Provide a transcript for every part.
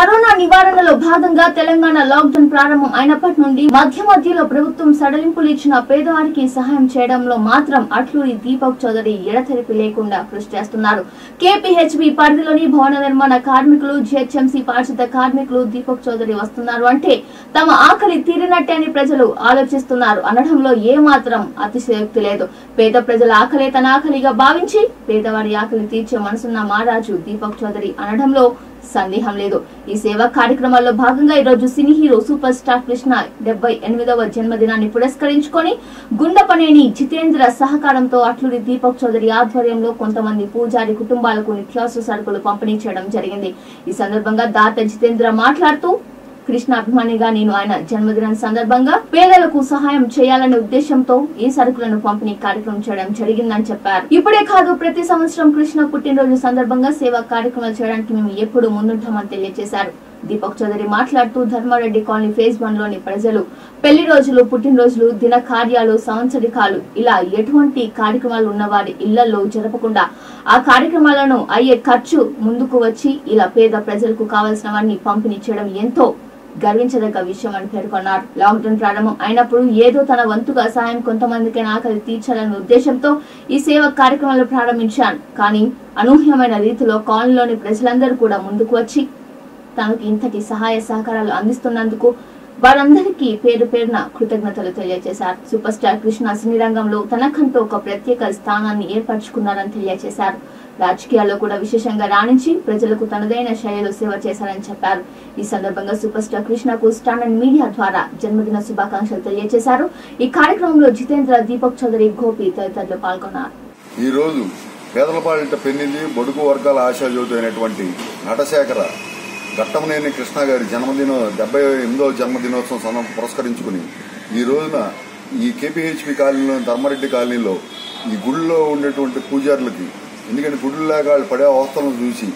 Corona నివారణలో భాగంగా Telangana lockdown ప్రారంభం అయినప్పటి నుండి మధ్య మధ్యలో ప్రభుత్వం సడలింపులు ఇచ్చిన పేదవారికి సహాయం చేయడంలో మాత్రం అట్లూరి దీపక్ చౌదరి ఎడతెరిపి లేకుండా కృషి చేస్తున్నారు కేపీహెచ్బి పరిధిలోని భవన నిర్మాణ కార్మికులు జిహెచ్ఎంసీ పారిశుద్ధ కార్మికులు దీపక్ చౌదరి వస్తున్నారు అంటే తమ ఆకలి తీరినట్టే అని ప్రజలు ఆలోచిస్తున్నారు అనడంలో ఏ మాత్రం అతిశయోక్తి లేదు పేద ప్రజల ఆకలే తన ఆకలిగా భావించి పేదవారి ఆకలి తీర్చే మనసున్న మహారాజు దీపక్ చౌదరి అనడంలో సందేహం లేదు ఈ సేవా కార్యక్రమాల్లో భాగంగా ఈరోజు cine hero super star Krishna డెబ్బై ఎనిమిదవ జన్మదినాన్ని పురస్కరించుకొని గుండపనేని జితేంద్ర సహకారంతో అట్లూరి దీపక్ చౌదరి ఆధ్వర్యంలో కొంతమంది పూజారి కుటుంబాలకు నిత్యావసర సరుకులు పంపిణీ చేయడం జరిగింది ఈ సందర్భంగా దాత జితేంద్ర మాట్లాడుతూ కృష్ణ అభిమానిగా నేను ఆయన జన్మదినం సందర్భంగా పేదలకు సహాయం చేయాలనే ఉద్దేశంతో ఈ సరుకులను పంపిణీ కార్యక్రమం చేయడం జరిగిందని చెప్పారు ఇప్పుడే కాదు ప్రతి సంవత్సరం కృష్ణ పుట్టినరోజు సందర్భంగా సేవా కార్యక్రమాలు చేయడానికి మేము ఎప్పుడు ముందుంటామని తెలియజేశారు దీపక్ చౌదరి మాట్లాడుతూ ధర్మారెడ్డి కాలనీ ఫేజ్ వన్ లోని ప్రజలు పెళ్లి రోజులు పుట్టినరోజులు దిన కార్యాలు సంవత్సరికాలు ఇలా ఎటువంటి కార్యక్రమాలు ఉన్న వారి ఇళ్లలో జరపకుండా ఆ కార్యక్రమాలను అయ్యే ఖర్చు ముందుకు వచ్చి ఇలా పేద ప్రజలకు కావలసినవన్నీ పంపిణీ చేయడం ఎంతో గర్వించదగ్గ విషయం అని పేర్కొన్నారు లాక్డౌన్ ప్రారంభం అయినప్పుడు ఏదో తన వంతుగా సాయం కొంతమందికి ఆకలి తీర్చాలనే ఉద్దేశంతో ఈ సేవ కార్యక్రమాలు ప్రారంభించాను కానీ అనూహ్యమైన రీతిలో కాలనీలోని ప్రజలందరూ కూడా ముందుకు వచ్చి తనకు ఇంతటి సహాయ సహకారాలు అందిస్తున్నందుకు వారందరికీ పేరు పేరున కృతజ్ఞతలు తెలియజేశారు సూపర్ స్టార్ కృష్ణ సినీ రంగంలో తనకంటూ ఒక ప్రత్యేక స్థానాన్ని ఏర్పరచుకున్నారని తెలియజేశారు రాజకీయాల్లో కూడా విశేషంగా రాణించి ప్రజలకు తనదైన శైలిలో సేవ చేశారని చెప్పారు ఈ సందర్భంగా సూపర్ స్టార్ కృష్ణకు స్టాండర్డ్ మీడియా ద్వారా జన్మదిన శుభాకాంక్షలు తెలియజేశారు ఈ కార్యక్రమంలో జితేంద్ర దీపక్ చౌదరి గోపి తదితరులు పాల్గొన్నారు ఈ రోజు పేదల పాలిట పెన్నిది బడుగు వర్గాల ఆశాజ్యోతి అయినటువంటి నటశేఖర ఘట్టమనేని కృష్ణ గారి జన్మదినం డెబ్బై ఎనిమిదవ జన్మదినోత్సవం సందర్భం పురస్కరించుకుని ఈ రోజున ఈ కేపీహెచ్పి కాలనీలో ధర్మారెడ్డి కాలనీలో ఈ గుడిలో ఉండేటువంటి పూజారులకి ఎందుకంటే గుడులు లేక వాళ్ళు పడే అవస్థలను చూసి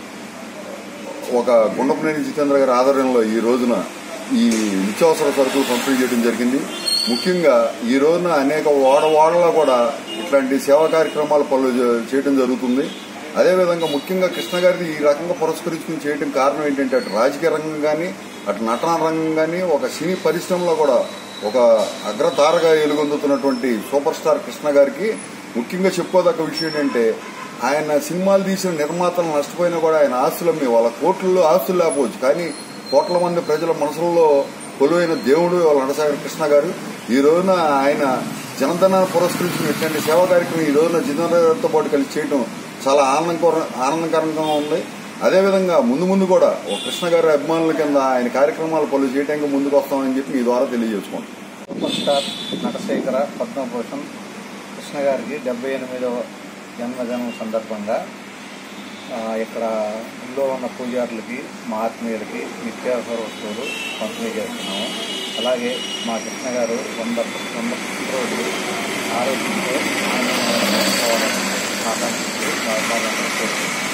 ఒక గుండపనేని జితేంద్ర గారి ఆధ్వర్యంలో ఈ రోజున ఈ నిత్యావసర సరుకులు పంపిణీ చేయడం జరిగింది ముఖ్యంగా ఈ రోజున అనేక వాడవాడలో కూడా ఇట్లాంటి సేవా కార్యక్రమాలు పలు చే- చేయడం జరుగుతుంది అదేవిధంగా ముఖ్యంగా కృష్ణ గారిని ఈ రకంగా పురస్కరించుకుని చేయడం కారణం ఏంటంటే అటు రాజకీయ రంగం కానీ అటు నటన రంగం కానీ ఒక సినీ పరిశ్రమలో కూడా ఒక అగ్రతారగా ఎలుగొందుతున్నటువంటి సూపర్ స్టార్ కృష్ణ గారికి ముఖ్యంగా చెప్పుకోదగ్గ విషయం ఏంటంటే ఆయన సినిమాలు తీసిన నిర్మాతలు నష్టపోయినా కూడా ఆయన ఆస్తులు అమ్మి వాళ్ళ కోట్లలో ఆస్తులు లేకపోవచ్చు కానీ కోట్ల మంది ప్రజల మనసుల్లో కొలువైన దేవుడు వాళ్ళ నడసాగర్ కృష్ణ గారు ఈ రోజున ఆయన జనధనాన్ని పురస్కరించిన ఇట్లాంటి సేవా కార్యక్రమం ఈ రోజున జితేంద్రతో పాటు కలిసి చేయడం చాలా ఆనందకర ఆనందకరంగా ఉంది అదేవిధంగా ముందు ముందు కూడా ఒక కృష్ణ గారి అభిమానుల కింద ఆయన కార్యక్రమాలు పలు చేయడానికి ముందుకు వస్తామని చెప్పి మీ ద్వారా తెలియజేసుకుంటాం సూపర్ స్టార్ నటశేఖర పద్మభూషణ్ కృష్ణ గారికి డెబ్బై ఎనిమిదవ జన్మదినం సందర్భంగా ఆ, ఇక్కడ ఇంట్లో ఉన్న పూజారులకి మా ఆత్మీయులకి నిత్యావసర వస్తువులు పంపిణీ చేస్తున్నాము అలాగే మా కృష్ణ గారు వంద వంద రోజులు ఆరోగ్యంతో ఆనందంగా ఉండాలని ఆకాంక్షిస్తూ మా అభిమానులందరూ కోరుకుంటున్నాము.